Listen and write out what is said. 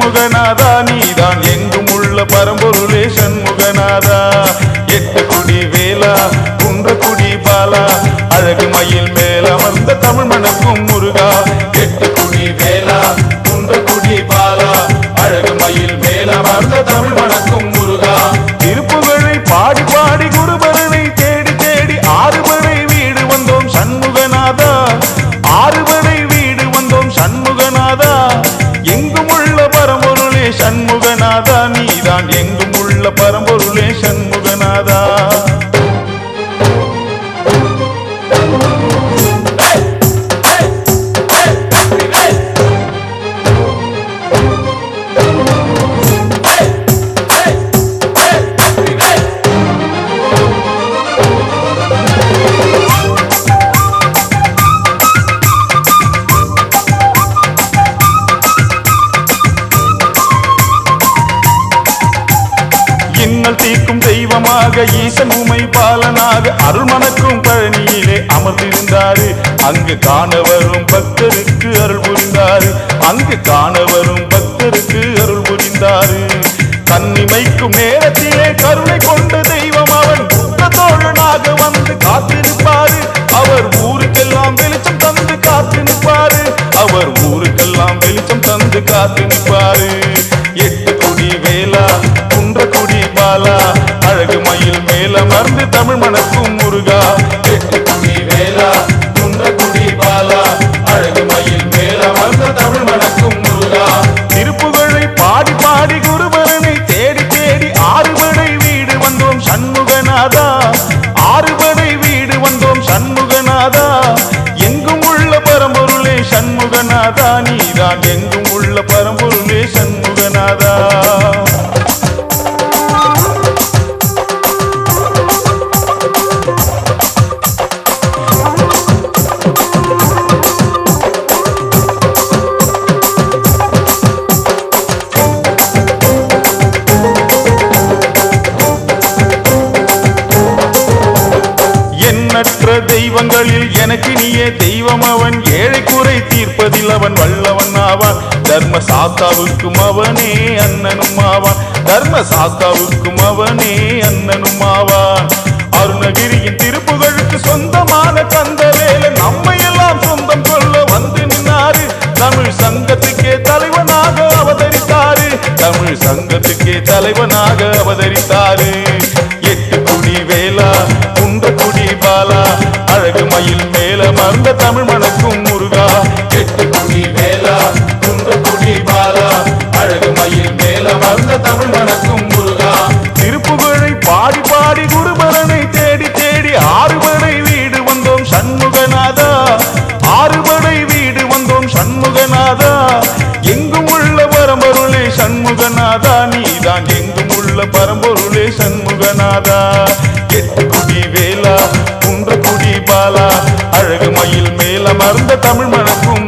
சண்முகநாதா நீதான் எங்கும் உள்ள பரம்பொருளே சண்முகநாதா எட்டு குடி வேலா குன்ற குடி பாலா அழகு மயில் மேல் அமர்ந்த தமிழ் மணக்கும் முருகா எட்டு குடி வேலா குன்ற குடி பாலா அழகு மயில் மேல் அமர்ந்த தமிழ் மணக்கும் முருகா திருப்புகழை பாடி பாடி குருபரனை தேடி தேடி ஆறுபடை வீடு வந்தோம் சண்முகநாதா ஆறுபடை வீடு வந்தோம் சண்முகநாதா எங்கும் உள்ள பரம்பொருளே சண்முகநாதா நீதான் எங்கும் உள்ள பரம்பொருளே சண்முகநாதா இன்னல் தீர்க்கும் தெய்வமாக ஈசன் உமை பாலனாக அருள் மணக்கும் பழனியிலே அமர்ந்திருந்தாரு அங்கு காண வரும் பக்தருக்கு அருள் புரிந்தாரு அங்கு காண வரும் பக்தருக்கு அருள் புரிந்தாரு தன்னிமைக்கும் நேரத்திலே கருணை கொண்ட தெய்வம் அவன் தோழனாக வந்து காத்திருப்பாரு அவர் ஊருக்கெல்லாம் வெளிச்சம் தந்து காத்து நிற்பாரு அவர் ஊருக்கெல்லாம் வெளிச்சம் தந்து காத்து நிற்பாரு எட்டு குடி வேலா குன்ற குடி பாலா அழகு மயில் மேல மறந்து தமிழ் மணக்கும் முருகா எட்டு குடி வேலா குன்ற குடி பாலா அழகு மயில் மேல மறந்த தமிழ் மணக்கும் முருகா திருப்புகழை பாடி பாடி குருபரனை தேடி தேடி ஆறுபடை வீடு வந்தோம் சண்முகநாதா ஆறுபடை வீடு வந்தோம் சண்முகநாதா எங்கும் உள்ள பரம்பொருளே சண்முகநாதா நீதான் எங்கும் உள்ள பரம்பொருளே சண்முகநாதா எண்ணற்ற தெய்வங்களில் எனக்கு நீயே தெய்வம் அவன் ஏழை குறை தீர்ப்பதில் அவன் வல்லவன் ஆவான் தர்ம சாஸ்தாவுக்கும் அவனே அண்ணனும் ஆவான் தர்ம சாஸ்தாவுக்கும் அவனே அண்ணனும் ஆவான் அருணகிரியின் திருப்புகழுக்கு சொந்தமான கந்தவேல நம்மை எல்லாம் சொந்தம் கொள்ள வந்து நின்னாரு தமிழ் சங்கத்துக்கே தலைவனாக அவதரித்தாரு தமிழ் சங்கத்துக்கே தலைவனாக அவதரித்தாரு எட்டு குடி வேலா குன்ற குடி பாலா அழகு மயில் மேல மறந்த தமிழ் மணக்கும் முருகா எட்டு குடி வேலா குன்ற குடி பாலா அழகு மயில் மேல மறந்த தமிழ் மணக்கும் முருகா திருப்புகழை பாடி பாடி குருபரனை தேடி தேடி ஆறுபடை வீடு வந்தோம் சண்முகநாதா ஆறுபடை வீடு வந்தோம் சண்முகநாதா எங்கும் உள்ள பரம்பொருளே சண்முகநாதா நீதான் எங்கும் உள்ள பரம்பொருளே சண்முகநாதா எட்டு குடி வேலா குன்ற குடி பாலா அழகு மயில் மேல மறந்த தமிழ் மணக்கும்